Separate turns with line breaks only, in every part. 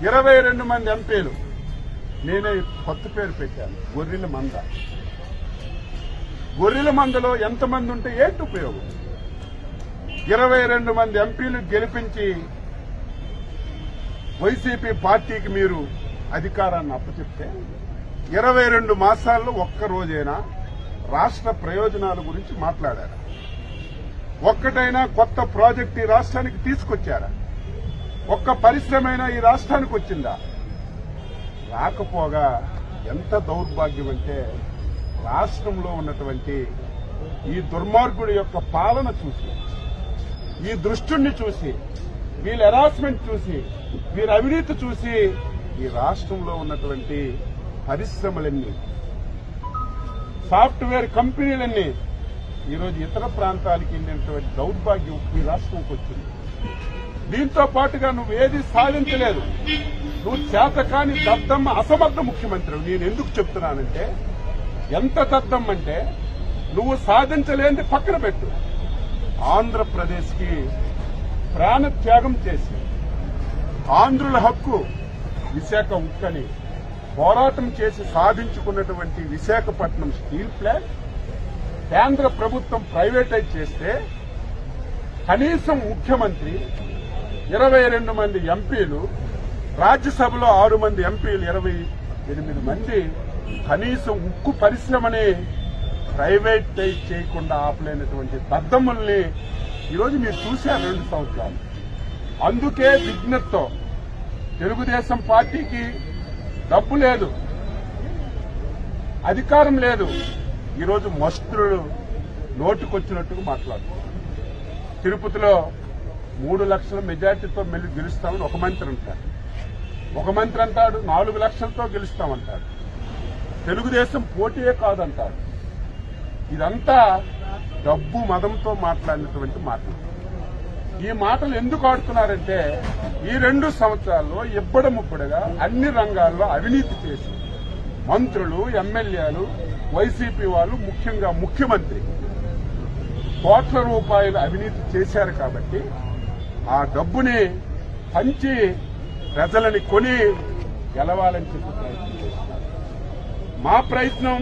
ఇరవై రెండు మంది ఎంపీలు నేనే కొత్త పేరు పెట్టాను గొర్రెల మంద గొర్రెల మందలో ఎంతమంది ఉంటే ఏంటి ఉపయోగం ఇరవై రెండు మంది ఎంపీలు గెలిపించి వైసీపీ పార్టీకి మీరు అధికారాన్ని అప్పచెప్తే ఇరవై రెండు మాసాల్లో ఒక్క రోజైనా రాష్ట్ర ప్రయోజనాల గురించి మాట్లాడారు ఒక్కటైనా కొత్త ప్రాజెక్ట్ ఈ రాష్ట్రానికి తీసుకొచ్చారా ఒక్క పరిశ్రమైనా ఈ రాష్ట్రానికి వచ్చిందా రాకపోగా ఎంత దౌర్భాగ్యం అంటే రాష్ట్రంలో ఉన్నటువంటి ఈ దుర్మార్గుడి యొక్క పాలన చూసి ఈ దృష్టుణ్ణి చూసి వీళ్ళ హెరాస్మెంట్ చూసి వీరి అవినీతి చూసి ఈ రాష్ట్రంలో ఉన్నటువంటి పరిశ్రమలన్నీ సాఫ్ట్వేర్ కంపెనీలన్నీ ఈరోజు ఇతర ప్రాంతాలకు వెళ్ళినటువంటి దౌర్భాగ్యం ఈ రాష్ట్రంకి వచ్చింది దీంతో పాటుగా నువ్వు ఏది సాధించలేదు నువ్వు చేతకాని దద్దమ్మ అసమర్థ ముఖ్యమంత్రి నేను ఎందుకు చెప్తున్నానంటే ఎంత దద్దమ్మ అంటే నువ్వు సాధించలేనిది పక్కన పెట్టు ఆంధ్రప్రదేశ్ కి ప్రాణత్యాగం చేసి ఆంధ్రుల హక్కు విశాఖ ఉక్కని పోరాటం చేసి సాధించుకున్నటువంటి విశాఖపట్నం స్టీల్ ప్లాంట్ కేంద్ర ప్రభుత్వం ప్రైవేటైజ్ చేస్తే కనీసం ముఖ్యమంత్రి ఇరవై రెండు మంది ఎంపీలు రాజ్యసభలో ఆరు మంది ఎంపీలు ఇరవై ఎనిమిది మంది కనీసం ఉక్కు పరిశ్రమని ప్రైవేటైజ్ చేయకుండా ఆపలేనటువంటి దద్దమ్ముల్ని ఈరోజు మీరు చూశారు రెండు సంవత్సరాలు అందుకే విజ్ఞతతో తెలుగుదేశం పార్టీకి డబ్బు లేదు అధికారం లేదు ఈరోజు మస్తులు నోటుకొచ్చినట్టుగా మాట్లాడుతున్నారు తిరుపతిలో మూడు లక్షల మెజార్టీతో మెల్లి గెలుస్తామని ఒక మంత్రి అంటాడు ఒక మంత్రి అంటాడు నాలుగు లక్షలతో గెలుస్తామంటాడు తెలుగుదేశం పోటీయే కాదంటాడు ఇదంతా డబ్బు మదంతో మాట్లాడినటువంటి మాటలు ఈ మాటలు ఎందుకు ఆడుతున్నారంటే ఈ రెండు సంవత్సరాల్లో ఇబ్బడ ముబ్బడగా అన్ని రంగాల్లో అవినీతి చేసి మంత్రులు ఎమ్మెల్యేలు వైసీపీ వాళ్ళు ముఖ్యంగా ముఖ్యమంత్రి కోట్ల రూపాయలు అవినీతి చేశారు కాబట్టి ఆ డబ్బుని పంచి ప్రజలని కొని గెలవాలని చెప్పి ప్రయత్నం చేస్తున్నారు మా ప్రయత్నం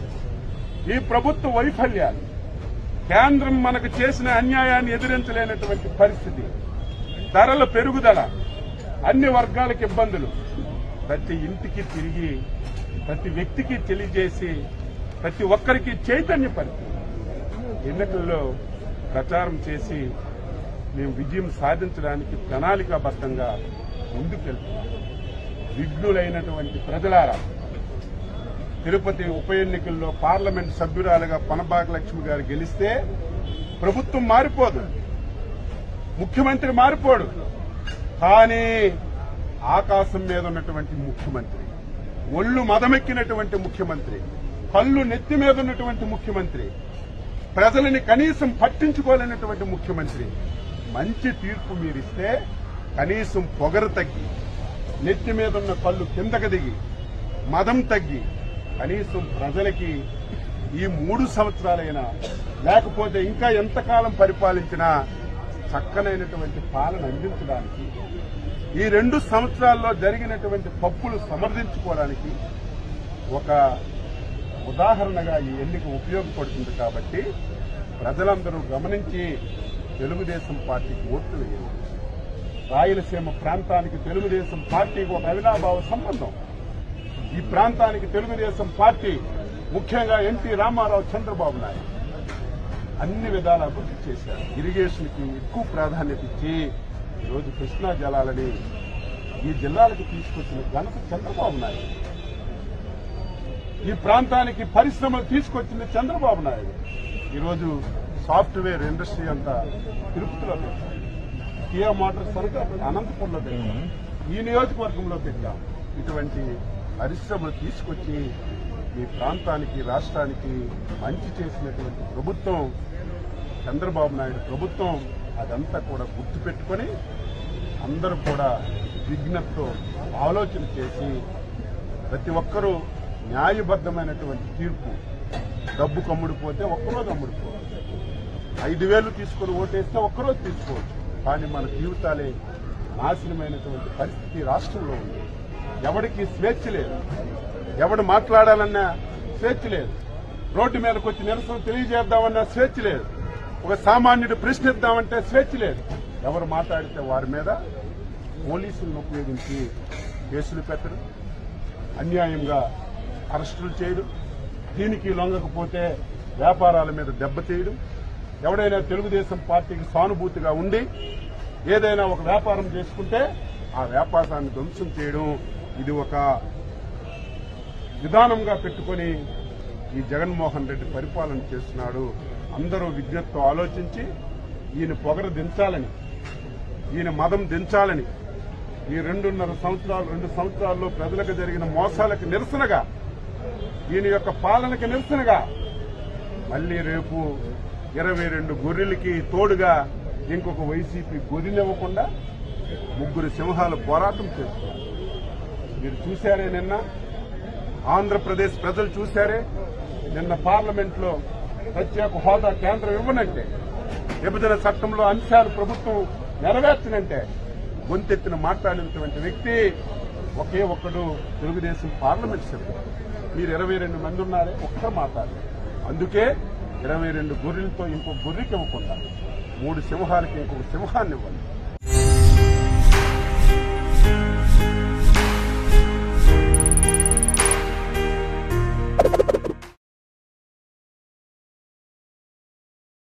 ఈ ప్రభుత్వ వైఫల్యాలు కేంద్రం మనకు చేసిన అన్యాయాన్ని ఎదిరించలేనటువంటి పరిస్థితి ధరల పెరుగుదల అన్ని వర్గాలకు ఇబ్బందులు ప్రతి ఇంటికి తిరిగి ప్రతి వ్యక్తికి తెలియజేసి ప్రతి ఒక్కరికి చైతన్యపరిచి ఎన్నికల్లో ప్రచారం చేసి మేము విజయం సాధించడానికి ప్రణాళికాబద్ధంగా ముందుకెళ్తున్నాం విఘ్నులైనటువంటి ప్రజలారా తిరుపతి ఉప ఎన్నికల్లో పార్లమెంట్ సభ్యురాలుగా పనబాక లక్ష్మి గారు గెలిస్తే ప్రభుత్వం మారిపోదు ముఖ్యమంత్రి మారిపోడు కానీ ఆకాశం మీద ఉన్నటువంటి ముఖ్యమంత్రి ఒళ్ళు మదమెక్కినటువంటి ముఖ్యమంత్రి కళ్ళు నెత్తి మీద ఉన్నటువంటి ముఖ్యమంత్రి ప్రజలని కనీసం పట్టించుకోలేనటువంటి ముఖ్యమంత్రి మంచి తీర్పు మీరిస్తే కనీసం పొగరు తగ్గి నెత్తి మీద ఉన్న కళ్ళు కిందకు దిగి మదం తగ్గి కనీసం ప్రజలకి ఈ మూడు సంవత్సరాలైనా లేకపోతే ఇంకా ఎంతకాలం పరిపాలించినా చక్కనైనటువంటి పాలన అందించడానికి ఈ రెండు సంవత్సరాల్లో జరిగినటువంటి పప్పులు సమర్థించుకోవడానికి ఒక ఉదాహరణగా ఈ ఎన్నిక ఉపయోగపడుతుంది కాబట్టి ప్రజలందరూ గమనించి తెలుగుదేశం పార్టీకి ఓట్లు వేయాలి రాయలసీమ ప్రాంతానికి తెలుగుదేశం పార్టీకి ఒక అవినాభావ సంబంధం ఈ ప్రాంతానికి తెలుగుదేశం పార్టీ ముఖ్యంగా ఎన్టీ రామారావు చంద్రబాబు నాయుడు అన్ని విధాల అభివృద్ధి చేశారు ఇరిగేషన్ కి ఎక్కువ ప్రాధాన్యత ఇచ్చి ఈరోజు కృష్ణా జలాలని ఈ జిల్లాలకు తీసుకొచ్చిన ఘనత చంద్రబాబు నాయుడు ఈ ప్రాంతానికి పరిశ్రమలు తీసుకొచ్చింది చంద్రబాబు నాయుడు ఈరోజు సాఫ్ట్వేర్ ఇండస్ట్రీ అంతా తిరుపతిలో పెట్టాం కియా మోటార్స్ అంతా అనంతపురంలో పెట్టాం ఈ నియోజకవర్గంలో పెట్టాం ఇటువంటి పరిశ్రమలు తీసుకొచ్చి ఈ ప్రాంతానికి రాష్ట్రానికి మంచి చేసినటువంటి ప్రభుత్వం చంద్రబాబు నాయుడు ప్రభుత్వం అదంతా కూడా గుర్తుపెట్టుకొని అందరూ కూడా విఘ్నతతో ఆలోచన చేసి ప్రతి ఒక్కరూ న్యాయబద్ధమైనటువంటి తీర్పు డబ్బు కమ్ముడిపోతే ఒక్కరోజు అమ్ముడుకోవచ్చు ఐదు వేలు తీసుకుని ఓటేస్తే ఒక్కరోజు తీసుకోవచ్చు కానీ మన జీవితాలే నాశనమైనటువంటి పరిస్థితి రాష్ట్రంలో ఉంది ఎవరికి స్వేచ్ఛ లేదు ఎవడు మాట్లాడాలన్నా స్వేచ్ఛ లేదు రోడ్డు మీదకి వచ్చి నిరసన తెలియజేద్దామన్నా స్వేచ్ఛ లేదు ఒక సామాన్యుడు ప్రశ్నిద్దామంటే స్వేచ్ఛ లేదు ఎవరు మాట్లాడితే వారి మీద పోలీసులను ఉపయోగించి కేసులు పెట్టడం అన్యాయంగా అరెస్టులు చేయడం దీనికి లొంగకపోతే వ్యాపారాల మీద దెబ్బతీయడం ఎవడైనా తెలుగుదేశం పార్టీకి సానుభూతిగా ఉండి ఏదైనా ఒక వ్యాపారం చేసుకుంటే ఆ వ్యాపారాన్ని ధ్వంసం చేయడం ఇది ఒక విధానంగా పెట్టుకొని ఈ జగన్మోహన్ రెడ్డి పరిపాలన చేస్తున్నాడు అందరూ విజ్ఞతతో ఆలోచించి ఈయన పొగర దించాలని ఈయన మదం దించాలని ఈ రెండున్నర సంవత్సరాలు రెండు సంవత్సరాల్లో ప్రజలకు జరిగిన మోసాలకు నిరసనగా ఈయన యొక్క పాలనకి నిరసనగా మళ్లీ రేపు ఇరవై రెండు గొర్రెలకి తోడుగా ఇంకొక వైసీపీ గొర్రెనివ్వకుండా ముగ్గురు సింహాలు పోరాటం చేస్తున్నారు మీరు చూశారే నిన్న ఆంధ్రప్రదేశ్ ప్రజలు చూశారే నిన్న పార్లమెంట్ లో ప్రత్యేక హోదా కేంద్రం ఇవ్వనంటే విభజన చట్టంలో అంశాలు ప్రభుత్వం నెరవేర్చనంటే గొంతెత్తిన మాట్లాడినటువంటి వ్యక్తి ఒకే ఒక్కడు తెలుగుదేశం పార్లమెంట్ సభ్యుడు మీరు ఇరవై రెండు మంది ఉన్నారే ఒక్క మాట్లాడారు అందుకే ఇరవై రెండు గొర్రెలతో ఇంకో గొర్రెకి ఇవ్వకుండా మూడు సింహాలకి ఇంకొక సింహాన్ని ఇవ్వండి